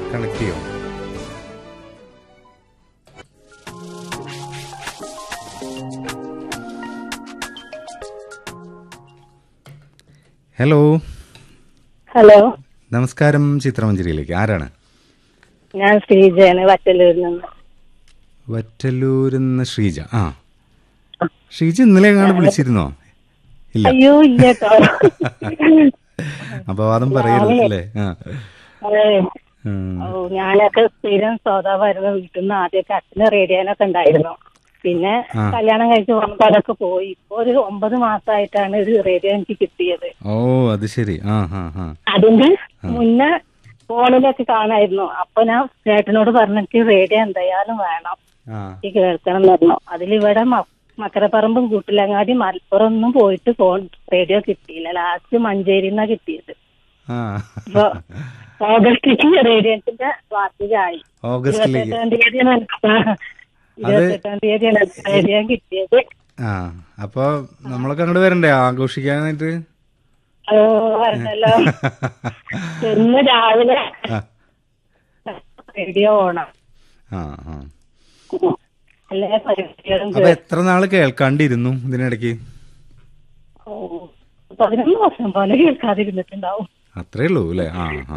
Connect ചെയ്യോ hello hello നമസ്കാരം ചിത്രമഞ്ജരിയിലേക്ക് ആരാണ് ഞാൻ ശ്രീജയാണ് വറ്റലൂരിൽ നിന്ന് വറ്റല്ലൂരിൽ നിന്ന് ശ്രീജ ആ ഷീജ ഇന്നലെ എങ്ങാണ്ട് വിളിച്ചിരുന്നോ ഇല്ല അയ്യോ ഇല്ല കേട്ടോ അപവാദം പറയരുത് അല്ലേ ആ അതെ ഉം. ഓ, ഞാനൊക്കെ സ്ഥിരം ശ്രോതാവായിരുന്നു വീട്ടിൽ നിന്ന് ആദ്യമൊക്കെ അച്ഛന് റേഡിയോനൊക്കെ ഉണ്ടായിരുന്നു പിന്നെ ആ. കല്യാണം കഴിച്ച് വന്നപ്പോ അതൊക്കെ പോയി ഇപ്പൊ ഒരു ഒമ്പത് മാസമായിട്ടാണ് ഒരു റേഡിയോ എനിക്ക് കിട്ടിയത് ഓ അത് ശരി ആ ആ ആ അതിന്റെ മുന്നേ ഫോണിലൊക്കെ കാണായിരുന്നു അപ്പൊ ഞാൻ ചേട്ടനോട് പറഞ്ഞിട്ട് റേഡിയോ എന്തായാലും വേണം ആ എനിക്ക് കേൾക്കണം എന്ന് പറഞ്ഞു അതിലിവിടെ മ- മക്കരപ്പറമ്പും കൂട്ടിലങ്ങാടി മലപ്പുറം ഒന്നും പോയിട്ട് ഫോൺ റേഡിയോ കിട്ടിയില്ല ലാസ്റ്റ് മഞ്ചേരിന്നാ കിട്ടിയത് ആ അപ്പൊ ഓഗസ്റ്റിലേക്ക് റേഡിയോത്തിന്റെ വാർത്തയായി ഓഗസ്റ്റിലേക്ക് ഇരുപത്തെട്ടാം തീയതിയാണ് ഇരുപത്തെട്ടാം തീയതിയാണ് റേഡിയോ കിട്ടിയത് ആ അപ്പൊ നമ്മളൊക്കെ അങ്ങോട്ട് വരണ്ടേ ആഘോഷിക്കാനായിട്ട് ഓ പറഞ്ഞല്ലോ ഇന്ന് രാവിലെ ആ റേഡിയോ ഓണം ആ ആ എല്ലാ പരിപാടികളും അപ്പൊ എത്ര നാള് കേൾക്കാണ്ടിരുന്നു ഇതിനിടയ്ക്ക് ഓ, പതിനൊന്ന് വർഷം പോലെ കേൾക്കാതിരുന്നിട്ടുണ്ടാവും അത്രേ ഉള്ളൂ അല്ലേ ആ ആ